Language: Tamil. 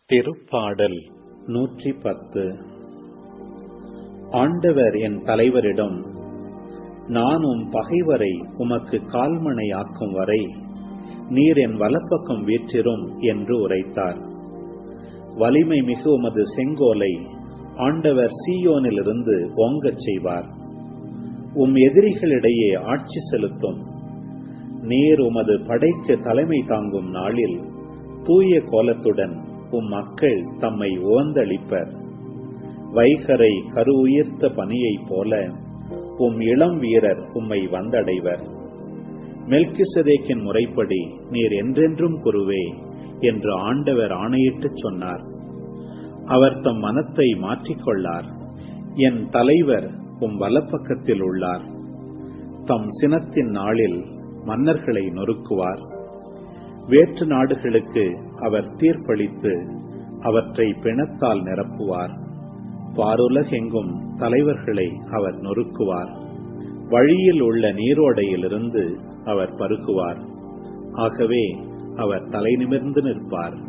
திருப்பாடல் நூற்றி பத்து ஆண்டவர் என் தலைவரிடம் நான் உம் பகைவரை உமக்கு கால்மனை ஆக்கும் வரை நீர் என் வலப்பக்கம் வீற்றிரும் என்று உரைத்தார் வலிமை மிகு உமது செங்கோலை ஆண்டவர் சீயோனிலிருந்து ஓங்கச் செய்வார் உம் எதிரிகளிடையே ஆட்சி செலுத்தும் நீர் உமது படைக்கு தலைமை தாங்கும் நாளில் தூய கோலத்துடன் உம் மக்கள் தம்மை உவந்தளிப்பர் வைகரை கரு உயிர்த்த பனியைப் போல உம் இளம் வீரர் உம்மை வந்தடைவர் மெல்கிசதேக்கின் முறைப்படி நீர் என்றென்றும் குருவே என்று ஆண்டவர் ஆணையிட்டுச் சொன்னார் அவர் தம் மனத்தை மாற்றிக்கொள்ளார் என் தலைவர் உம் வலப்பக்கத்தில் உள்ளார் தம் சினத்தின் நாளில் மன்னர்களை நொறுக்குவார் வேற்று நாடுகளுக்கு அவர் தீர்ப்பளித்து அவற்றை பிணத்தால் நிரப்புவார் பாருலகெங்கும் தலைவர்களை அவர் நொறுக்குவார் வழியில் உள்ள நீரோடையிலிருந்து அவர் பருகுவார் ஆகவே அவர் தலை நிமிர்ந்து நிற்பார்